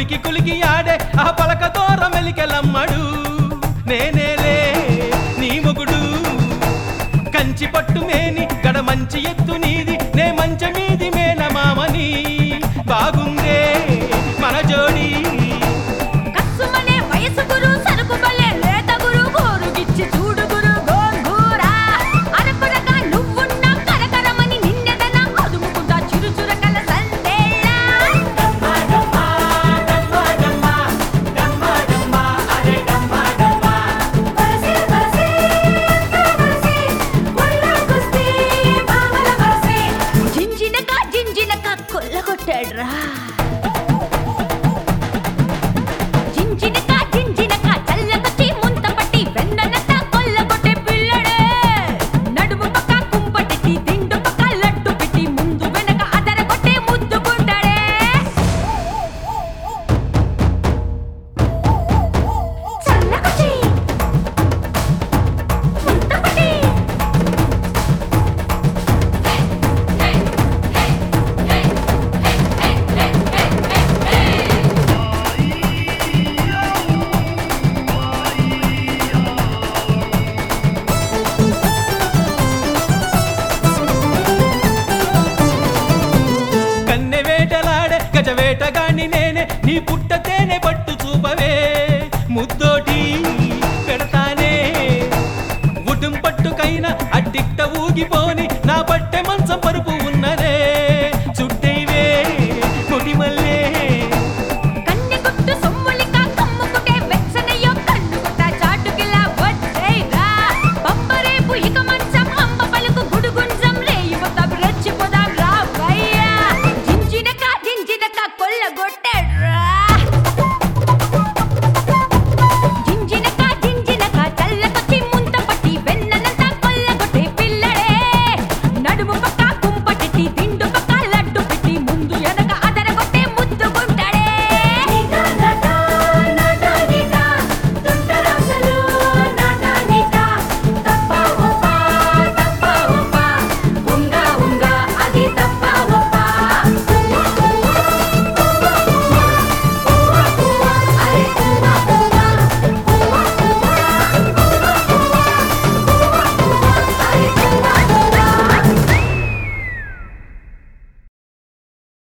కులికి కులికి ఆడే ఆ పలక దూర మెలికెలమ్మడు నేనేలే నీ మొగుడు కంచి పట్టు మేని గడ మంచి ఎత్తు నీది నే మంచ మీది మేనమామని బాగుందే మన జోడి కస్సుమనే వయసు గురు సరుకు బలే లేత గురు గోరుగిచ్చి చూడు గురు గోంగూర అరపురగా నువ్వున్న కరకరమని నిన్నెదన అదుముకుంటా చురుచురకల సందేళ్ళ జింజినక జింజినక కొల్లగొట్టాడ్రా జింజినక జింజినక చల్లకొచ్చి ముంత పట్టి వెన్ననత కొల్లగొట్టే పిల్లడే నడుము పక్క కుంపటికి దిండు పక్క లడ్డు పెట్టి ముందు వెనక అదరగొట్టే ముద్దుకుంటాడే చల్లకొచ్చి ముంత పట్టి కన్నె వేటలాడే గజ వేటగాని నేనే నీ పుట్ట తేనె పట్టు చూపవే ముద్దోటి పెడతానే ఉడుం పట్టుకైనా అడ్డిక్ట ఊగిపోని నా పట్టె మంచం పరుపు ఉన్నదే